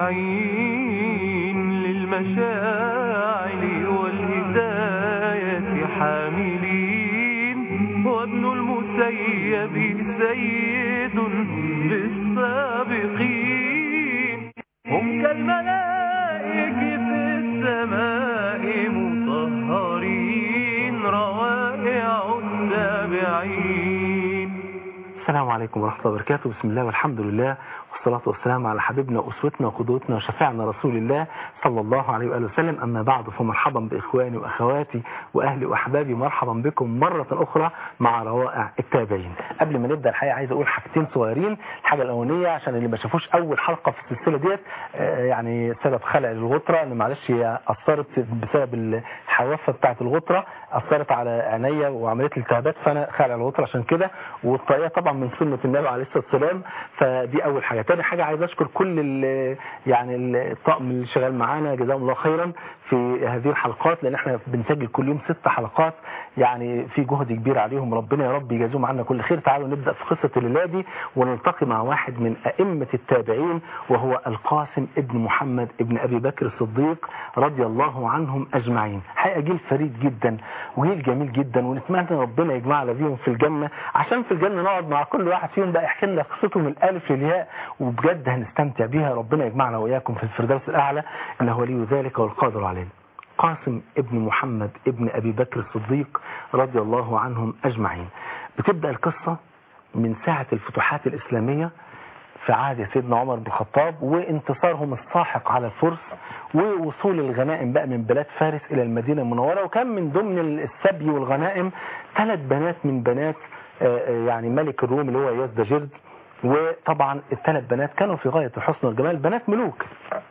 تابعين للمشاعر والهداية حاملين وابن المسيب سيد بالسابقين هم كالملائك في السماء مطهرين روائع التابعين السلام عليكم ورحمة الله وبركاته بسم الله والحمد لله والصلاة والسلام على حبيبنا وأسوتنا وقدوتنا وشفيعنا رسول الله صلى الله عليه وآله وسلم أما بعد فمرحبا بإخواني وأخواتي وأهلي وأحبابي مرحبا بكم مرة أخرى مع روائع التابعين قبل ما نبدأ الحقيقة عايز أقول حاجتين صغيرين الحاجة الأولانية عشان اللي ما شافوش أول حلقة في السلسلة ديت آه، يعني سبب خلع الغطرة اللي معلش هي أثرت بسبب الحوافة بتاعة الغطرة أثرت على عينيا وعملت لي التهابات فأنا خلع الغطرة عشان كده والطريقة طبعا من سنة النبي عليه الصلاة والسلام فدي أول حاجة تاني حاجة عايز أشكر كل ال- يعني الطقم اللي شغال معانا جزاهم الله خيرا في هذه الحلقات لأن احنا بنسجل كل يوم ست حلقات يعني في جهد كبير عليهم ربنا يا رب يجازيهم عنا كل خير تعالوا نبدأ في قصة الليلة دي ونلتقي مع واحد من أئمة التابعين وهو القاسم ابن محمد ابن أبي بكر الصديق رضي الله عنهم أجمعين حقيقة جيل فريد جدا وجيل جميل جدا ونتمنى ربنا يجمعنا بيهم في الجنة عشان في الجنة نقعد مع كل واحد فيهم بقى يحكي لنا قصته من الألف للياء وبجد هنستمتع بيها ربنا يجمعنا وإياكم في الفردوس الأعلى إنه ولي ذلك والقادر عليه قاسم ابن محمد ابن أبي بكر الصديق رضي الله عنهم أجمعين بتبدأ القصة من ساعة الفتوحات الإسلامية في عهد سيدنا عمر بن الخطاب وانتصارهم الساحق على الفرس ووصول الغنائم بقى من بلاد فارس إلى المدينة المنورة وكان من ضمن السبي والغنائم ثلاث بنات من بنات آه، آه، يعني ملك الروم اللي هو يزدجرد وطبعا الثلاث بنات كانوا في غاية الحسن والجمال بنات ملوك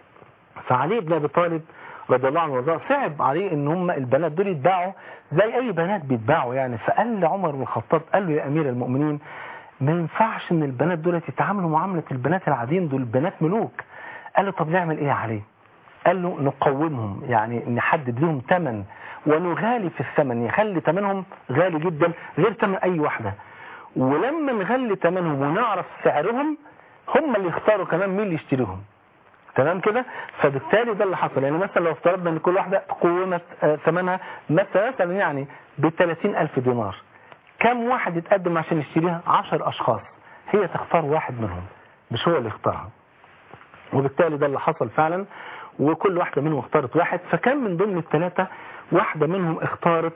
فعلي بن ابي طالب رضي الله عنه وارضاه صعب عليه ان هم البنات دول يتباعوا زي اي بنات بيتباعوا يعني فقال لعمر بن الخطاب قال له يا امير المؤمنين ما ينفعش ان البنات دول يتعاملوا معامله البنات العاديين دول بنات ملوك قال له طب نعمل ايه عليه قال له نقومهم يعني نحدد لهم ثمن ونغالي في الثمن يخلي ثمنهم غالي جدا غير ثمن اي واحده ولما نغلي ثمنهم ونعرف سعرهم هم اللي يختاروا كمان مين اللي يشتريهم تمام كده فبالتالي ده اللي حصل يعني مثلا لو افترضنا ان كل واحده قومت آه، ثمنها مثلا مثلا يعني ب 30000 دينار كم واحد يتقدم عشان يشتريها 10 اشخاص هي تختار واحد منهم مش هو اللي يختارها وبالتالي ده اللي حصل فعلا وكل واحدة منهم اختارت واحد فكان من ضمن الثلاثة واحدة منهم اختارت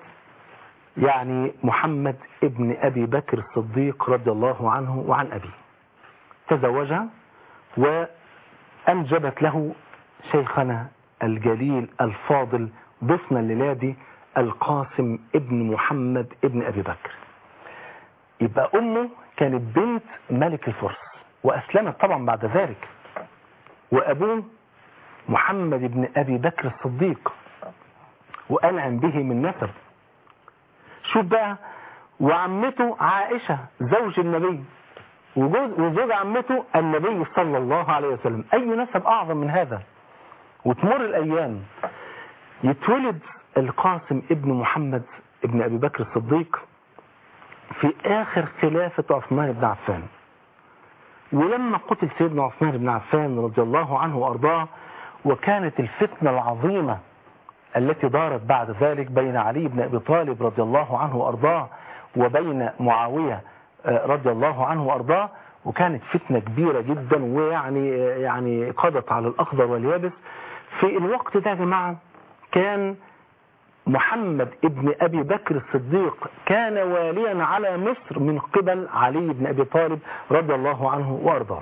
يعني محمد ابن أبي بكر الصديق رضي الله عنه وعن أبيه تزوجها وأنجبت له شيخنا الجليل الفاضل ضيفنا الليلادي القاسم ابن محمد ابن أبي بكر يبقى أمه كانت بنت ملك الفرس وأسلمت طبعا بعد ذلك وأبوه محمد بن أبي بكر الصديق وأنعم به من نسب شوف بقى وعمته عائشة زوج النبي وجوز وزوج عمته النبي صلى الله عليه وسلم أي نسب أعظم من هذا وتمر الأيام يتولد القاسم ابن محمد ابن أبي بكر الصديق في آخر خلافة عثمان بن عفان ولما قتل سيدنا عثمان بن عفان رضي الله عنه وأرضاه وكانت الفتنة العظيمة التي دارت بعد ذلك بين علي بن أبي طالب رضي الله عنه وأرضاه وبين معاوية آه، رضي الله عنه وأرضاه وكانت فتنة كبيرة جدا ويعني يعني قضت على الأخضر واليابس في الوقت ده يا جماعة كان محمد ابن أبي بكر الصديق كان واليا على مصر من قبل علي بن أبي طالب رضي الله عنه وأرضاه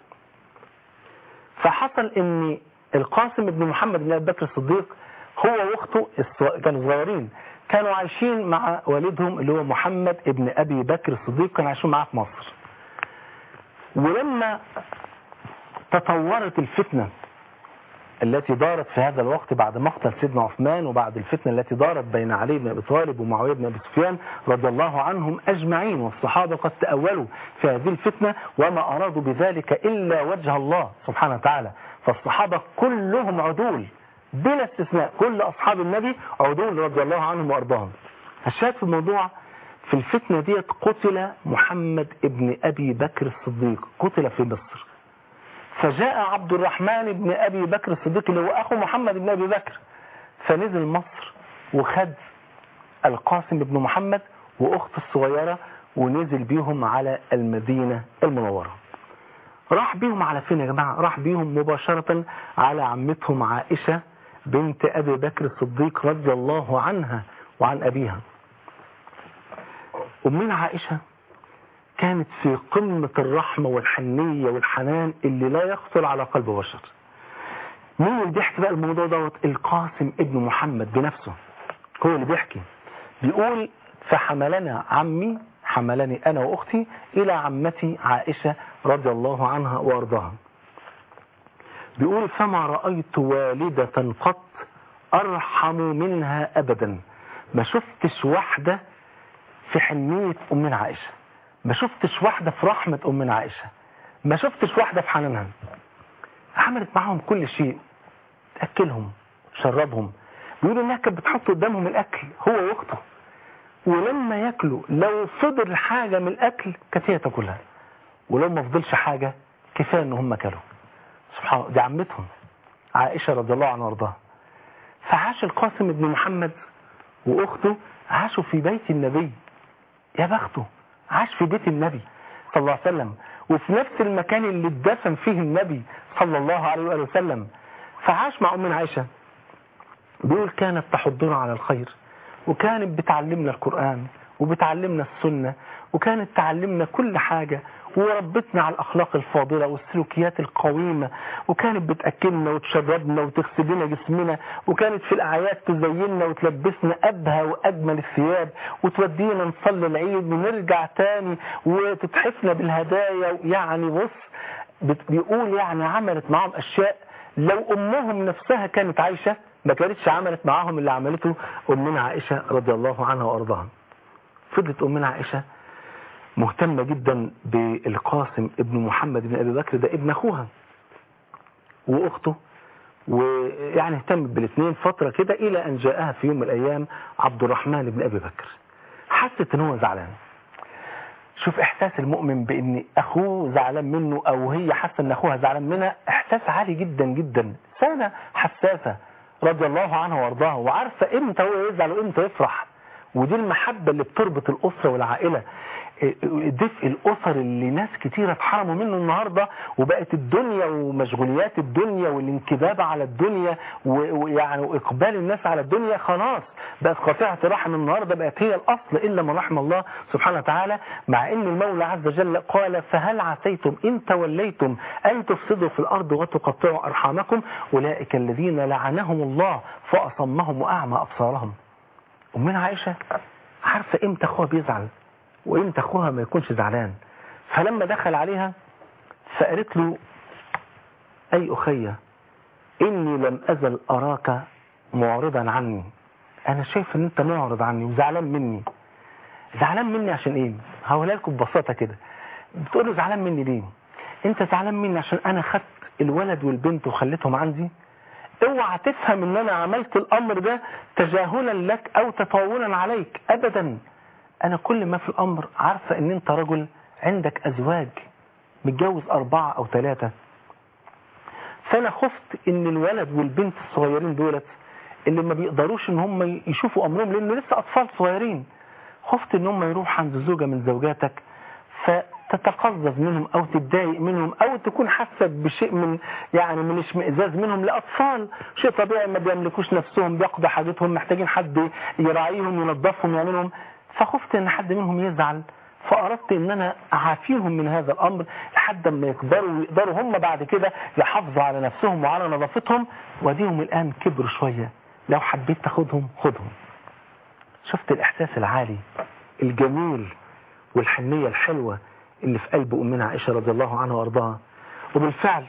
فحصل ان القاسم بن محمد بن ابي بكر الصديق هو واخته الص- كانوا صغيرين كانوا عايشين مع والدهم اللي هو محمد ابن ابي بكر الصديق كانوا عايشين معاه في مصر ولما تطورت الفتنة التي دارت في هذا الوقت بعد مقتل سيدنا عثمان وبعد الفتنة التي دارت بين علي بن أبي طالب ومعاوية بن أبي سفيان رضي الله عنهم أجمعين والصحابة قد تأولوا في هذه الفتنة وما أرادوا بذلك إلا وجه الله سبحانه وتعالى فالصحابة كلهم عدول بلا استثناء كل أصحاب النبي عدول رضي الله عنهم وأرضاهم الشاهد في الموضوع في الفتنة ديت قتل محمد ابن أبي بكر الصديق قتل في مصر فجاء عبد الرحمن بن أبي بكر الصديق اللي هو أخو محمد بن أبي بكر فنزل مصر وخد القاسم بن محمد وأخته الصغيرة ونزل بيهم على المدينة المنورة راح بيهم على فين يا جماعة راح بيهم مباشرة على عمتهم عائشة بنت أبي بكر الصديق رضي الله عنها وعن أبيها أمنا عائشة كانت في قمة الرحمة والحنية والحنان اللي لا يخطر على قلب بشر مين اللي بيحكي بقى الموضوع دوت القاسم ابن محمد بنفسه هو اللي بيحكي بيقول فحملنا عمي حملني أنا وأختي إلى عمتي عائشة رضي الله عنها وأرضاها بيقول فما رأيت والدة قط أرحم منها أبدا ما شفتش واحدة في حنية أمنا عائشة ما شفتش واحدة في رحمة أمنا عائشة ما شفتش واحدة في حنانها عملت معاهم كل شيء تأكلهم شربهم بيقولوا انها كانت بتحط قدامهم الاكل هو واخته ولما ياكلوا لو فضل حاجة من الاكل كانت هي تاكلها ولو ما فضلش حاجة كفاية ان هم كلوا سبحان الله دي عمتهم عائشة رضي الله عنها وارضاها فعاش القاسم بن محمد واخته عاشوا في بيت النبي يا بخته عاش في بيت النبي صلى الله عليه وسلم وفي نفس المكان اللي اتدفن فيه النبي صلى الله عليه وآله وسلم فعاش مع أمنا عائشة بيقول كانت تحضنا على الخير وكانت بتعلمنا القرآن وبتعلمنا السنة وكانت تعلمنا كل حاجة وربتنا على الأخلاق الفاضلة والسلوكيات القويمة وكانت بتأكلنا وتشربنا وتغسل لنا جسمنا وكانت في الأعياد تزيننا وتلبسنا أبهى وأجمل الثياب وتودينا نصلي العيد ونرجع تاني وتتحفنا بالهدايا يعني بص بت- بيقول يعني عملت معاهم أشياء لو أمهم نفسها كانت عايشة ما كانتش عملت معاهم اللي عملته أمنا عائشة رضي الله عنها وأرضاها فضلت أمنا عائشة مهتمة جدا بالقاسم ابن محمد بن أبي بكر ده ابن أخوها وأخته ويعني اهتمت بالاثنين فترة كده إلى أن جاءها في يوم من الأيام عبد الرحمن بن أبي بكر حست ان هو زعلان شوف احساس المؤمن بان اخوه زعلان منه او هي حاسه ان اخوها زعلان منها احساس عالي جدا جدا سنة حساسة رضي الله عنها وارضاها وعارفة امتى هو يزعل وامتى يفرح ودي المحبة اللي بتربط الاسرة والعائلة دفء الاسر اللي ناس كتيرة اتحرموا منه النهاردة وبقت الدنيا ومشغوليات الدنيا والانكباب على الدنيا ويعني واقبال الناس على الدنيا خلاص بقت قاطعة رحم النهاردة بقت هي الاصل الا من رحم الله سبحانه وتعالى مع ان المولى عز وجل قال فهل عسيتم ان توليتم ان تفسدوا في الارض وتقطعوا ارحامكم اولئك الذين لعنهم الله فاصمهم واعمى ابصارهم امنا عائشة عارفة امتى اخوها بيزعل وامتى اخوها ما يكونش زعلان فلما دخل عليها فقالت له اي اخي اني لم ازل اراك معرضا عني انا شايف ان انت معرض عني وزعلان مني زعلان مني عشان ايه هقولها لكم ببساطه كده بتقول له زعلان مني ليه انت زعلان مني عشان انا خدت الولد والبنت وخليتهم عندي اوعى تفهم ان انا عملت الامر ده تجاهلا لك او تطاولا عليك ابدا انا كل ما في الامر عارفة ان انت رجل عندك ازواج متجوز اربعة او ثلاثة فانا خفت ان الولد والبنت الصغيرين دولت اللي ما بيقدروش ان هم يشوفوا امرهم لان لسه اطفال صغيرين خفت ان هم يروح عند زوجة من زوجاتك فتتقزز منهم او تتضايق منهم او تكون حاسة بشيء من يعني من اشمئزاز منهم لاطفال شيء طبيعي ما بيملكوش نفسهم بيقضوا حاجتهم محتاجين حد يراعيهم ينظفهم يعملهم فخفت ان حد منهم يزعل فاردت ان انا اعافيهم من هذا الامر لحد ما يكبروا ويقدروا هم بعد كده يحافظوا على نفسهم وعلى نظافتهم واديهم الان كبروا شوية لو حبيت تاخدهم خدهم شفت الاحساس العالي الجميل والحنية الحلوة اللي في قلب امنا عائشة رضي الله عنها وارضاها وبالفعل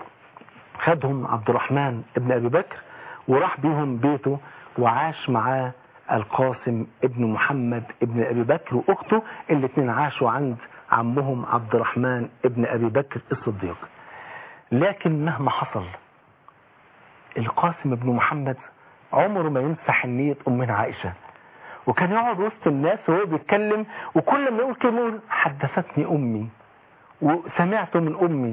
خدهم عبد الرحمن ابن ابي بكر وراح بيهم بيته وعاش معاه القاسم ابن محمد ابن أبي بكر وأخته الاثنين عاشوا عند عمهم عبد الرحمن ابن أبي بكر الصديق لكن مهما حصل القاسم ابن محمد عمره ما ينسى حنية أمنا عائشة وكان يقعد وسط الناس وهو بيتكلم وكل ما يقول كلمة يقول حدثتني أمي وسمعت من أمي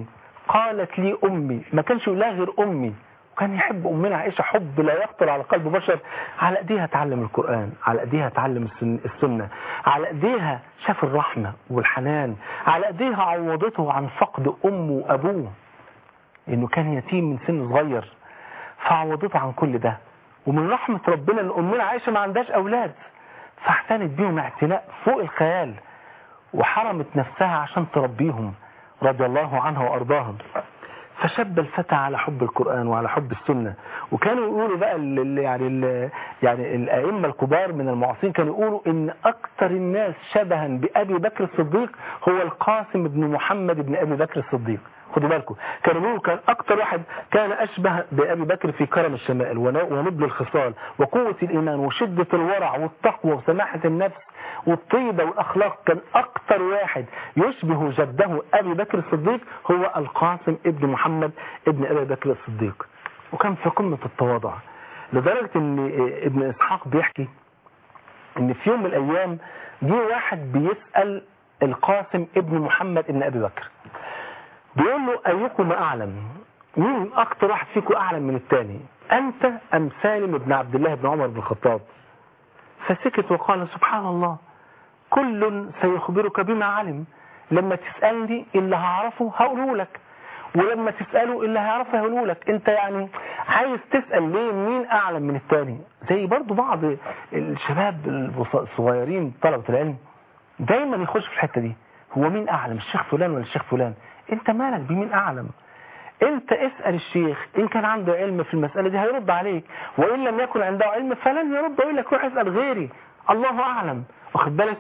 قالت لي أمي ما كانش يقول لها غير أمي وكان يحب أمنا عائشة حب لا يخطر على قلب بشر على أيديها تعلم القرآن على أيديها تعلم السن- السنة على أيديها شاف الرحمة والحنان على أيديها عوضته عن فقد أمه وأبوه إنه كان يتيم من سن صغير فعوضته عن كل ده ومن رحمة ربنا ان امنا عائشة ما عندهاش اولاد فاعتنت بيهم اعتناء فوق الخيال وحرمت نفسها عشان تربيهم رضي الله عنها وارضاها فشب الفتى على حب القرآن وعلى حب السنة وكانوا يقولوا بقى ال ال يعني ال يعني الأئمة الكبار من المعاصرين كانوا يقولوا إن أكثر الناس شبها بأبي بكر الصديق هو القاسم بن محمد بن أبي بكر الصديق خدوا بالكم كانوا بيقولوا كان أكثر واحد كان أشبه بأبي بكر في كرم الشمائل ون- ونبل الخصال وقوة الإيمان وشدة الورع والتقوى وسماحة النفس والطيبة والأخلاق كان أكثر واحد يشبه جده أبي بكر الصديق هو القاسم ابن محمد ابن أبي بكر الصديق وكان في قمة التواضع لدرجة ان ابن إسحاق بيحكي ان في يوم من الأيام جه واحد بيسأل القاسم ابن محمد ابن أبي بكر بيقول له أيكم أعلم مين أكتر واحد فيكم أعلم من الثاني أنت أم سالم بن عبد الله بن عمر بن الخطاب فسكت وقال سبحان الله كل سيخبرك بما علم لما تسألني اللي هعرفه هقوله لك ولما تسأله اللي هيعرفه هقوله لك انت يعني عايز تسأل ليه مين اعلم من التاني زي برضو بعض الشباب الصغيرين طلبة العلم دايما يخش في الحتة دي هو مين اعلم الشيخ فلان ولا الشيخ فلان انت مالك بمين اعلم انت اسأل الشيخ ان كان عنده علم في المسألة دي هيرد عليك وان لم يكن عنده علم فلن يرد ويقول لك روح اسأل غيري الله اعلم واخد بالك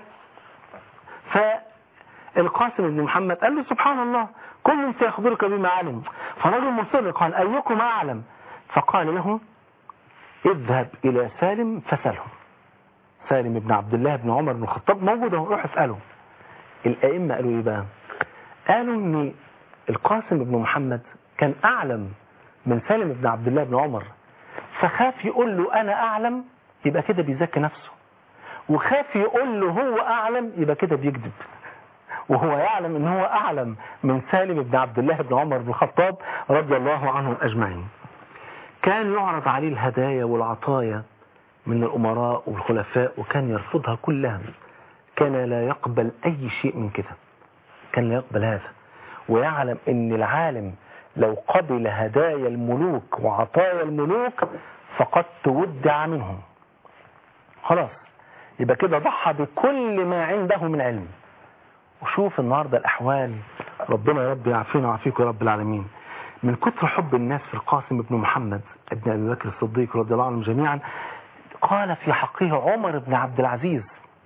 فالقاسم بن محمد قال له سبحان الله كل سيخبرك بما علم فرجل مصر قال ايكم اعلم فقال له اذهب الى سالم فسله سالم بن عبد الله بن عمر بن الخطاب موجود اهو روح اساله الائمه قالوا ايه بقى قالوا ان القاسم بن محمد كان اعلم من سالم بن عبد الله بن عمر فخاف يقول له انا اعلم يبقى كده بيزكي نفسه وخاف يقول له هو اعلم يبقى كده بيكذب وهو يعلم ان هو اعلم من سالم بن عبد الله بن عمر بن الخطاب رضي الله عنهم اجمعين كان يعرض عليه الهدايا والعطايا من الامراء والخلفاء وكان يرفضها كلها كان لا يقبل اي شيء من كده كان لا يقبل هذا ويعلم ان العالم لو قبل هدايا الملوك وعطايا الملوك فقد تودع منهم خلاص يبقى كده ضحى بكل ما عنده من علم وشوف النهاردة الأحوال ربنا يا رب يعافينا ويعافيكم يا رب العالمين من كتر حب الناس في القاسم بن محمد ابن أبي بكر الصديق رضي الله عنهم جميعا قال في حقه عمر بن عبد العزيز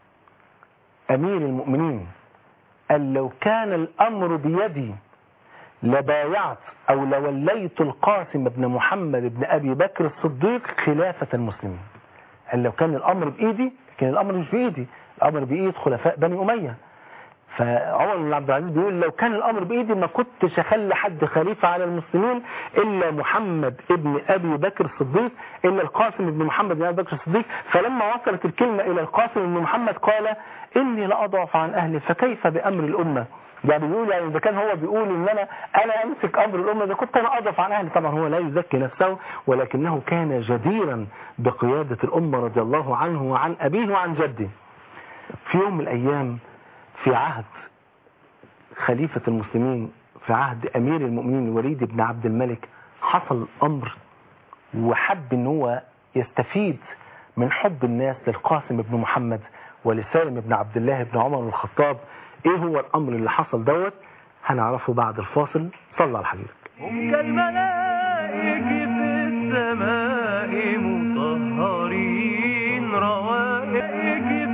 أمير المؤمنين قال لو كان الأمر بيدي لبايعت أو لوليت القاسم بن محمد بن أبي بكر الصديق خلافة المسلمين قال لو كان الأمر بإيدي كان الأمر مش بإيدي الأمر بإيد خلفاء بني أمية فعمر بن عبد العزيز بيقول لو كان الامر بايدي ما كنتش اخلي حد خليفه على المسلمين الا محمد ابن ابي بكر الصديق الا القاسم بن محمد بن ابي بكر الصديق فلما وصلت الكلمه الى القاسم بن محمد قال اني لاضعف عن اهلي فكيف بامر الامه يعني بيقول يعني اذا كان هو بيقول ان انا انا امسك امر الامه اذا كنت انا اضعف عن اهلي طبعا هو لا يزكي نفسه ولكنه كان جديرا بقياده الامه رضي الله عنه وعن ابيه وعن جده في يوم من الايام في عهد خليفة المسلمين في عهد أمير المؤمنين الوليد بن عبد الملك حصل أمر وحب ان هو يستفيد من حب الناس للقاسم بن محمد ولسالم بن عبد الله بن عمر بن الخطاب ايه هو الامر اللي حصل دوت هنعرفه بعد الفاصل صلى على حبيبك هم كالملائك في السماء مطهرين روائك في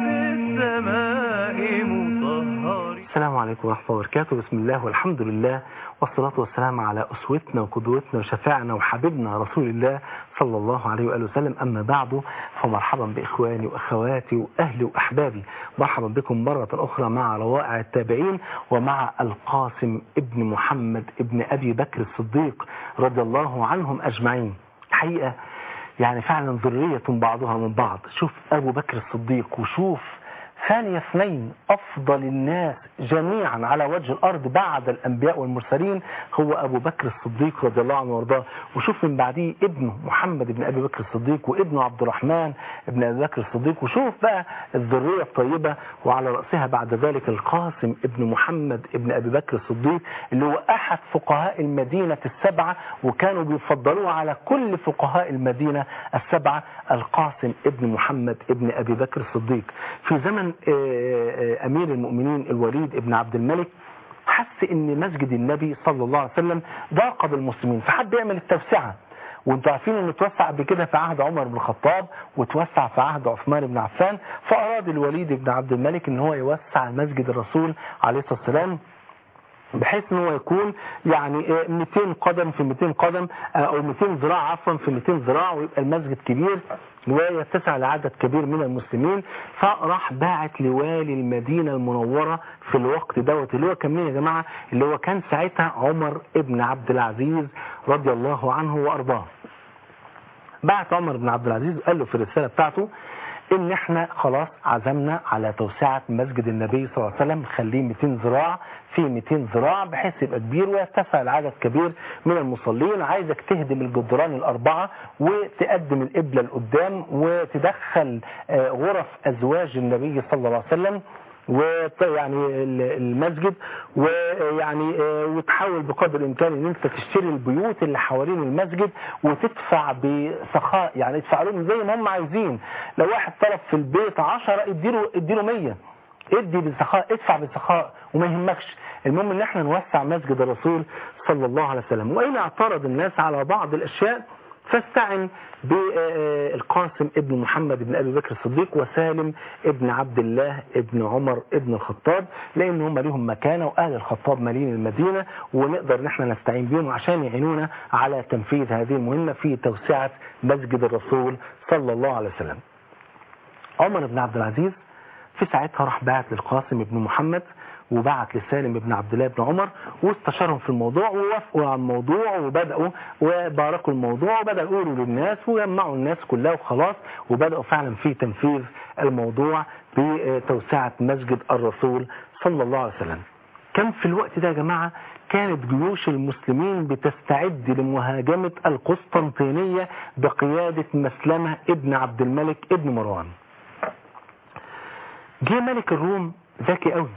السماء مطهرين السلام عليكم ورحمة الله وبركاته بسم الله والحمد لله والصلاة والسلام على أسوتنا وقدوتنا وشفاعنا وحبيبنا رسول الله صلى الله عليه وآله وسلم أما بعد فمرحبا بإخواني وأخواتي وأهلي وأحبابي مرحبا بكم مرة أخرى مع روائع التابعين ومع القاسم ابن محمد ابن أبي بكر الصديق رضي الله عنهم أجمعين الحقيقة يعني فعلا ذرية بعضها من بعض شوف أبو بكر الصديق وشوف ثاني اثنين أفضل الناس جميعا على وجه الأرض بعد الأنبياء والمرسلين هو أبو بكر الصديق رضي الله عنه وارضاه وشوف من بعديه ابنه محمد بن أبي بكر الصديق وابنه عبد الرحمن بن أبي بكر الصديق وشوف بقى الذرية الطيبة وعلى رأسها بعد ذلك القاسم ابن محمد ابن أبي بكر الصديق اللي هو أحد فقهاء المدينة السبعة وكانوا بيفضلوه على كل فقهاء المدينة السبعة القاسم ابن محمد ابن أبي بكر الصديق في زمن أمير المؤمنين الوليد ابن عبد الملك حس ان مسجد النبي صلى الله عليه وسلم ضاق بالمسلمين فحب يعمل التوسعة وانتوا عارفين انه توسع قبل كده في عهد عمر بن الخطاب وتوسع في عهد عثمان بن عفان فاراد الوليد بن عبد الملك ان هو يوسع مسجد الرسول عليه الصلاه والسلام بحيث ان هو يكون يعني 200 قدم في 200 قدم او 200 ذراع عفوا في 200 ذراع ويبقى المسجد كبير ويتسع لعدد كبير من المسلمين فراح باعت لوالي المدينة المنورة في الوقت دوت اللي هو كان مين يا جماعة اللي هو كان ساعتها عمر ابن عبد العزيز رضي الله عنه وارضاه بعت عمر بن عبد العزيز قال له في الرسالة بتاعته ان احنا خلاص عزمنا على توسعة مسجد النبي صلى الله عليه وسلم خليه 200 ذراع في 200 ذراع بحيث يبقى كبير ويتسع لعدد كبير من المصلين عايزك تهدم الجدران الأربعة وتقدم القبلة لقدام وتدخل غرف أزواج النبي صلى الله عليه وسلم ويعني المسجد ويعني وتحاول بقدر الامكان ان انت تشتري البيوت اللي حوالين المسجد وتدفع بسخاء يعني ادفع لهم زي ما هم عايزين لو واحد طلب في البيت 10 اديله اديله 100 ادي بسخاء ادفع بسخاء وما يهمكش المهم ان احنا نوسع مسجد الرسول صلى الله عليه وسلم وان اعترض الناس على بعض الاشياء فاستعن بالقاسم ابن محمد بن أبي بكر الصديق وسالم ابن عبد الله ابن عمر ابن الخطاب لأن هم لهم مكانة وأهل الخطاب مالين المدينة ونقدر نحن نستعين بهم عشان يعينونا على تنفيذ هذه المهمة في توسعة مسجد الرسول صلى الله عليه وسلم عمر بن عبد العزيز في ساعتها راح بعت للقاسم ابن محمد وبعت لسالم بن عبد الله بن عمر واستشارهم في الموضوع ووافقوا على الموضوع وبدأوا وباركوا الموضوع وبدأوا يقولوا للناس وجمعوا الناس كلها وخلاص وبدأوا فعلا في تنفيذ الموضوع بتوسعة مسجد الرسول صلى الله عليه وسلم كان في الوقت ده يا جماعة كانت جيوش المسلمين بتستعد لمهاجمة القسطنطينية بقيادة مسلمة ابن عبد الملك ابن مروان جه ملك الروم ذكي قوي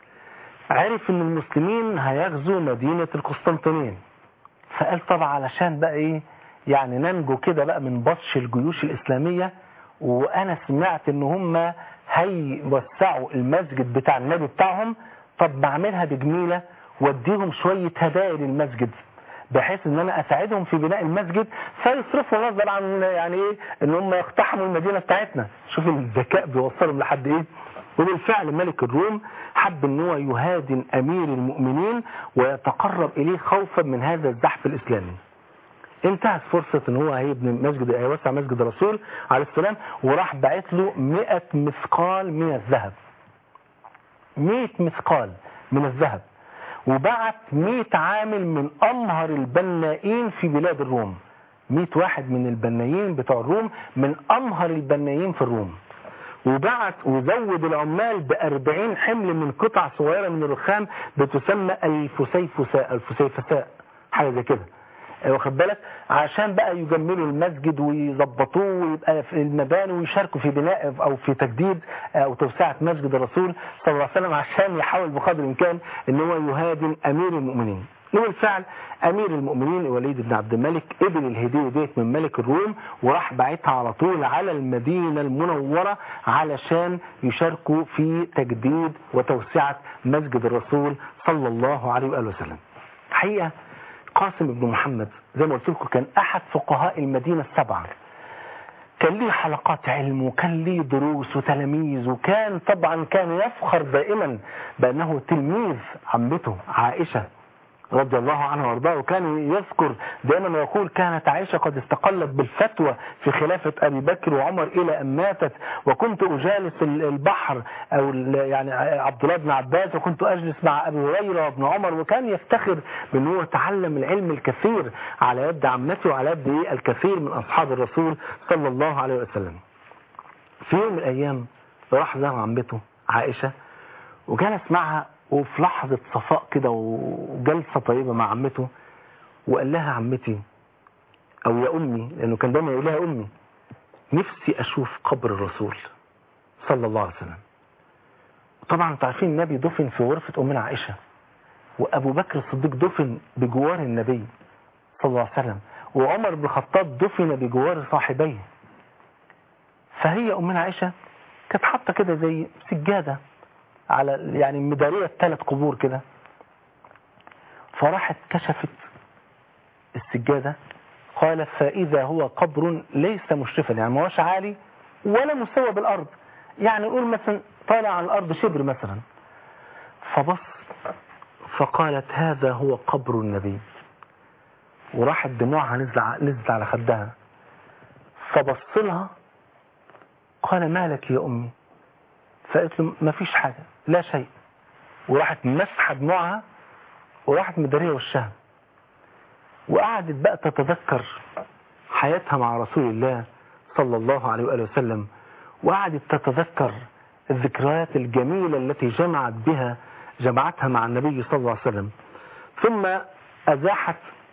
عرف ان المسلمين هيغزوا مدينة القسطنطينية فقال طبعا علشان بقى ايه يعني ننجو كده بقى من بطش الجيوش الاسلامية وانا سمعت ان هم هيوسعوا المسجد بتاع النبي بتاعهم طب بعملها بجميلة واديهم شوية هدايا للمسجد بحيث ان انا اساعدهم في بناء المسجد فيصرفوا نظر عن يعني ايه ان هم يقتحموا المدينة بتاعتنا شوف الذكاء بيوصلهم لحد ايه وبالفعل ملك الروم حب ان هو يهادن امير المؤمنين ويتقرب اليه خوفا من هذا الزحف الاسلامي انتهت فرصة ان هو هيبني مسجد هيوسع مسجد الرسول عليه السلام وراح باعت له 100 مثقال من الذهب 100 مثقال من الذهب وبعت 100 عامل من امهر البنائين في بلاد الروم 100 واحد من البنايين بتوع الروم من امهر البنايين في الروم وبعت وزود العمال بأربعين حمل من قطع صغيرة من الرخام بتسمى الفسيفساء الفسيفساء حاجة زي كده واخد بالك عشان بقى يجملوا المسجد ويظبطوه ويبقى في المباني ويشاركوا في بناء او في تجديد او توسعة مسجد الرسول صلى الله عليه وسلم عشان يحاول بقدر الامكان ان هو يهادن امير المؤمنين وبالفعل امير المؤمنين الوليد بن عبد الملك قبل الهديه ديت من ملك الروم وراح باعتها على طول على المدينه المنوره علشان يشاركوا في تجديد وتوسعه مسجد الرسول صلى الله عليه واله وسلم. حقيقه قاسم بن محمد زي ما قلت لكم كان احد فقهاء المدينه السبعه. كان ليه حلقات علم وكان ليه دروس وتلاميذ وكان طبعا كان يفخر دائما بانه تلميذ عمته عائشه رضي الله عنه وارضاه وكان يذكر دائما ويقول كانت عائشة قد استقلت بالفتوى في خلافة أبي بكر وعمر إلى أن ماتت وكنت أجالس البحر أو يعني عبد الله بن عباس وكنت أجلس مع أبي هريرة وابن عمر وكان يفتخر بأن هو تعلم العلم الكثير على يد عمته وعلى يد الكثير من أصحاب الرسول صلى الله عليه وسلم في يوم من الأيام راح زار عمته عائشة وجلس معها وفي لحظة صفاء كده وجلسة طيبة مع عمته وقال لها عمتي أو يا أمي لأنه كان دايما يقول لها أمي نفسي أشوف قبر الرسول صلى الله عليه وسلم طبعا انتوا عارفين النبي دفن في غرفة أمنا عائشة وأبو بكر الصديق دفن بجوار النبي صلى الله عليه وسلم وعمر بن الخطاب دفن بجوار صاحبيه فهي أمنا عائشة كانت حاطة كده زي سجادة على يعني مدارية ثلاث قبور كده فراحت كشفت السجادة قال فإذا هو قبر ليس مشرفا يعني ما هوش عالي ولا مستوى بالأرض يعني نقول مثلا طالع على الأرض شبر مثلا فبص فقالت هذا هو قبر النبي وراحت دموعها نزلت على خدها فبص لها قال مالك يا أمي فقالت له ما فيش حاجة لا شيء وراحت مسحة دموعها وراحت مدارية وشها وقعدت بقى تتذكر حياتها مع رسول الله صلى الله عليه وآله وسلم وقعدت تتذكر الذكريات الجميلة التي جمعت بها جمعتها مع النبي صلى الله عليه وسلم ثم أزاحت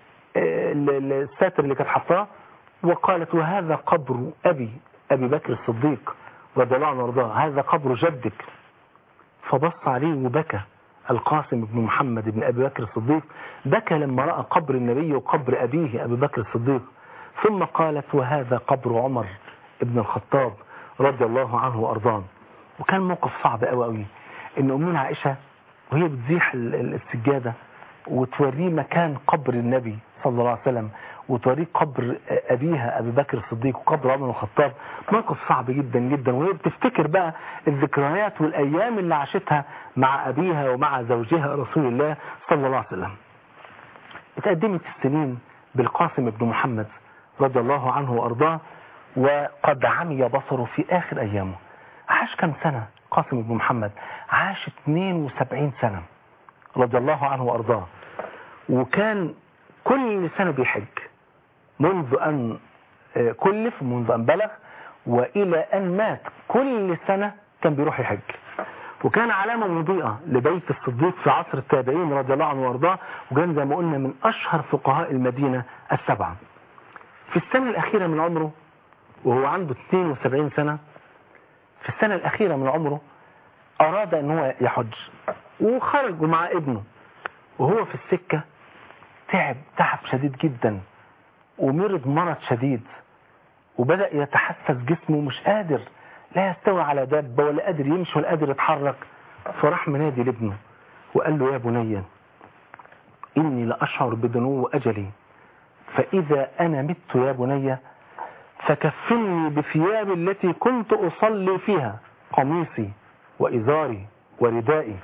الساتر اللي كانت حطاه وقالت وهذا قبر أبي أبي بكر الصديق رضي الله عنه وارضاه هذا قبر جدك فبص عليه وبكى القاسم بن محمد بن أبي بكر الصديق بكى لما رأى قبر النبي وقبر أبيه أبي بكر الصديق ثم قالت وهذا قبر عمر بن الخطاب رضي الله عنه وأرضاه وكان موقف صعب قوي قوي ان أمنا عائشة وهي بتزيح السجادة وتوريه مكان قبر النبي صلى الله عليه وسلم وتوريه قبر أبيها أبي بكر الصديق وقبر عمر الخطاب موقف صعب جدا جدا وهي بتفتكر بقى الذكريات والأيام اللي عاشتها مع أبيها ومع زوجها رسول الله صلى الله عليه وسلم اتقدمت السنين بالقاسم بن محمد رضي الله عنه وأرضاه وقد عمي بصره في آخر أيامه عاش كم سنة قاسم بن محمد عاش 72 سنة رضي الله عنه وأرضاه وكان كل سنة بيحج منذ أن كلف منذ أن بلغ وإلى أن مات كل سنة كان بيروح يحج وكان علامة مضيئة لبيت الصديق في عصر التابعين رضي الله عنه وارضاه وكان زي ما قلنا من أشهر فقهاء المدينة السبعة في السنة الأخيرة من عمره وهو عنده 72 سنة في السنة الأخيرة من عمره أراد أن هو يحج وخرج مع ابنه وهو في السكة تعب تعب شديد جدا ومرض مرض شديد وبدأ يتحسس جسمه مش قادر لا يستوي على دابة ولا قادر يمشي ولا قادر يتحرك فراح منادي لابنه وقال له يا بني إني لأشعر بدنو أجلي فإذا أنا مت يا بني فكفني بثيابي التي كنت أصلي فيها قميصي وإزاري وردائي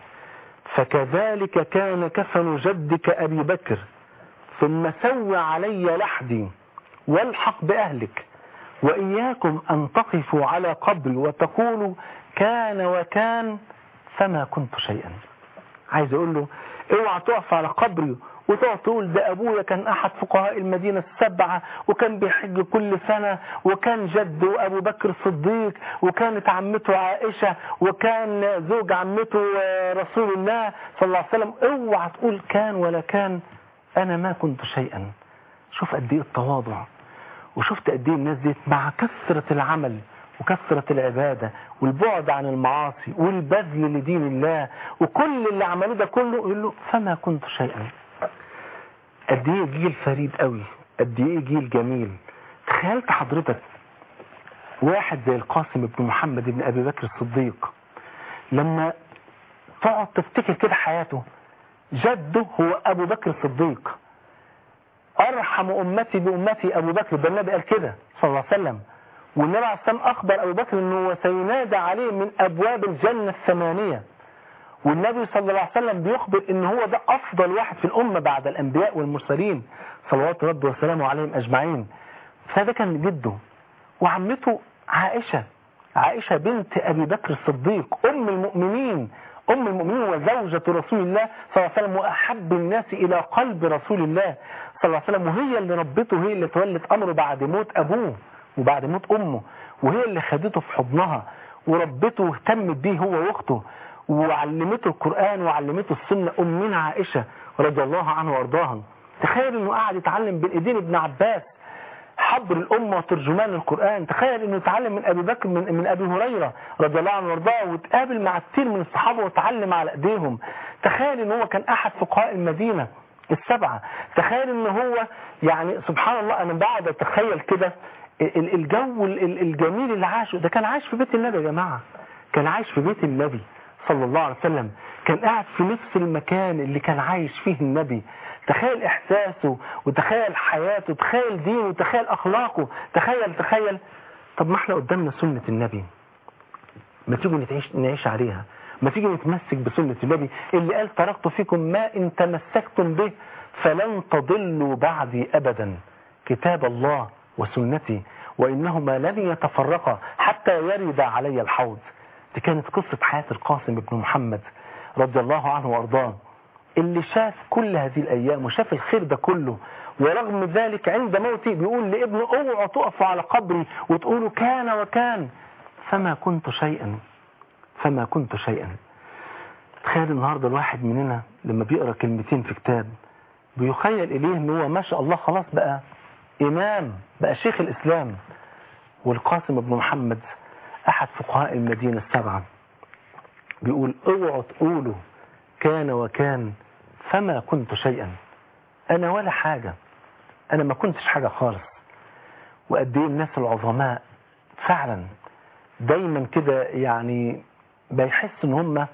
فكذلك كان كفن جدك أبي بكر ثم سوى علي لحدي والحق بأهلك وإياكم أن تقفوا على قبري وتقولوا كان وكان فما كنت شيئا عايز أقول له اوعى تقف على قبري وتقعد تقول ده أبويا كان أحد فقهاء المدينة السبعة وكان بيحج كل سنة وكان جده أبو بكر الصديق وكانت عمته عائشة وكان زوج عمته رسول الله صلى الله عليه وسلم اوعى تقول كان ولا كان أنا ما كنت شيئا شوف قد ايه التواضع وشفت قد ايه الناس دي مع كثرة العمل وكثرة العبادة والبعد عن المعاصي والبذل لدين الله وكل اللي عملوه ده كله يقول له فما كنت شيئا قد ايه جيل فريد قوي قد ايه جيل جميل تخيلت حضرتك واحد زي القاسم بن محمد بن ابي بكر الصديق لما تقعد تفتكر كده حياته جده هو ابو بكر الصديق ارحم امتي بامتي ابو بكر ده النبي قال كده صلى الله عليه وسلم والنبي عليه الصلاه والسلام اخبر ابو بكر انه سينادى عليه من ابواب الجنه الثمانيه والنبي صلى الله عليه وسلم بيخبر ان هو ده افضل واحد في الامه بعد الانبياء والمرسلين صلوات ربي وسلامه عليهم اجمعين فده كان جده وعمته عائشه عائشه بنت ابي بكر الصديق ام المؤمنين ام المؤمنين وزوجة رسول الله صلى الله عليه وسلم واحب الناس الى قلب رسول الله صلى الله عليه وسلم وهي اللي ربته هي اللي تولت امره بعد موت ابوه وبعد موت امه وهي اللي خدته في حضنها وربته واهتمت بيه هو واخته وعلمته القرآن وعلمته السنة أمنا عائشة رضي الله عنه وارضاها تخيل انه قاعد يتعلم بين ايدين ابن عباس حبر الأمة وترجمان القرآن تخيل انه يتعلم من ابي بكر من, من ابي هريرة رضي الله عنه وارضاه وتقابل مع كتير من الصحابة وتعلم على ايديهم تخيل ان هو كان احد فقهاء المدينة السبعة تخيل ان هو يعني سبحان الله انا بعد اتخيل كده ال- الجو ال- ال- الجميل اللي عاشه ده كان عايش في بيت النبي يا جماعة كان عايش في بيت النبي صلى الله عليه وسلم كان قاعد في نفس المكان اللي كان عايش فيه النبي تخيل احساسه وتخيل حياته تخيل دينه وتخيل اخلاقه تخيل تخيل طب ما احنا قدامنا سنة النبي ما تيجوا نتعيش نعيش عليها ما تيجي نتمسك بسنة النبي اللي قال تركت فيكم ما ان تمسكتم به فلن تضلوا بعدي ابدا كتاب الله وسنتي وانهما لن يتفرقا حتى يرد علي الحوض دي كانت قصة حياة القاسم بن محمد رضي الله عنه وارضاه اللي شاف كل هذه الايام وشاف الخير ده كله ورغم ذلك عند موتي بيقول لابنه اوعوا تقفوا على قبري وتقولوا كان وكان فما كنت شيئا فما كنت شيئا تخيل النهارده الواحد مننا لما بيقرا كلمتين في كتاب بيخيل اليه ان هو ما شاء الله خلاص بقى امام بقى شيخ الاسلام والقاسم بن محمد احد فقهاء المدينه السبعه بيقول اوعوا تقولوا كان وكان فما كنت شيئا انا ولا حاجه انا ما كنتش حاجه خالص وقد ايه الناس العظماء فعلا دايما كده يعني بيحس ان هم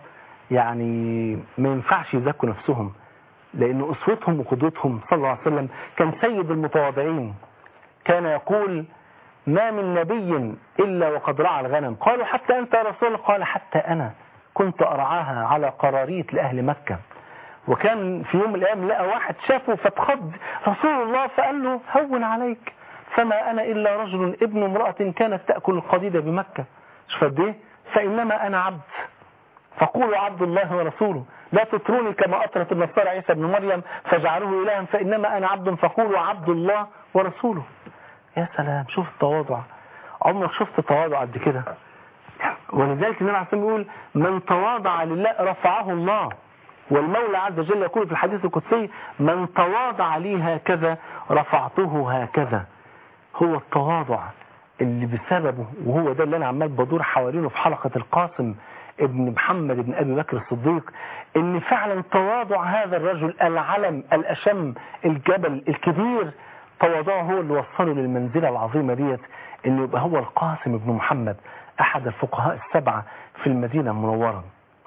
يعني ما ينفعش يزكوا نفسهم لان اسوتهم وقدوتهم صلى الله عليه وسلم كان سيد المتواضعين كان يقول ما من نبي الا وقد رعى الغنم قالوا حتى انت يا رسول الله قال حتى انا كنت ارعاها على قراريط لاهل مكه وكان في يوم من الايام لقى واحد شافه فاتخض رسول الله فقال له هون عليك فما انا الا رجل ابن امراه كانت تاكل القديد بمكه شوف قد ايه فانما انا عبد فقولوا عبد الله ورسوله لا تطروني كما أطرت النصارى عيسى بن مريم فجعلوه إلها فإنما أنا عبد فقولوا عبد الله ورسوله يا سلام شوف التواضع عمرك شفت تواضع قد كده ولذلك النبي عليه الصلاة والسلام يقول من تواضع لله رفعه الله والمولى عز وجل يقول في الحديث القدسي من تواضع لي هكذا رفعته هكذا هو التواضع اللي بسببه وهو ده اللي انا عمال بدور حوالينه في حلقة القاسم ابن محمد بن ابي بكر الصديق ان فعلا تواضع هذا الرجل العلم الاشم الجبل الكبير تواضعه هو اللي وصله للمنزلة العظيمة ديت انه يبقى هو القاسم بن محمد احد الفقهاء السبعة في المدينة المنورة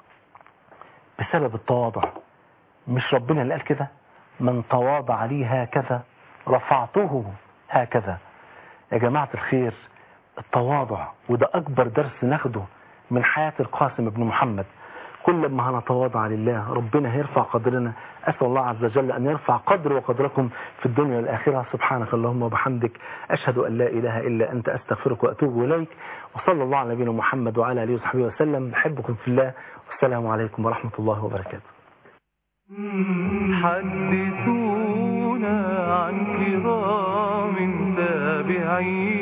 بسبب التواضع مش ربنا اللي قال كده من تواضع لي هكذا رفعته هكذا يا جماعة الخير التواضع وده أكبر درس ناخده من حياة القاسم بن محمد كل ما هنتواضع لله ربنا هيرفع قدرنا أسأل الله عز وجل أن يرفع قدر وقدركم في الدنيا والآخرة سبحانك اللهم وبحمدك أشهد أن لا إله إلا أنت أستغفرك وأتوب إليك وصلى الله على نبينا محمد وعلى آله وصحبه وسلم بحبكم في الله والسلام عليكم ورحمة الله وبركاته حدثونا عن كرام تابعين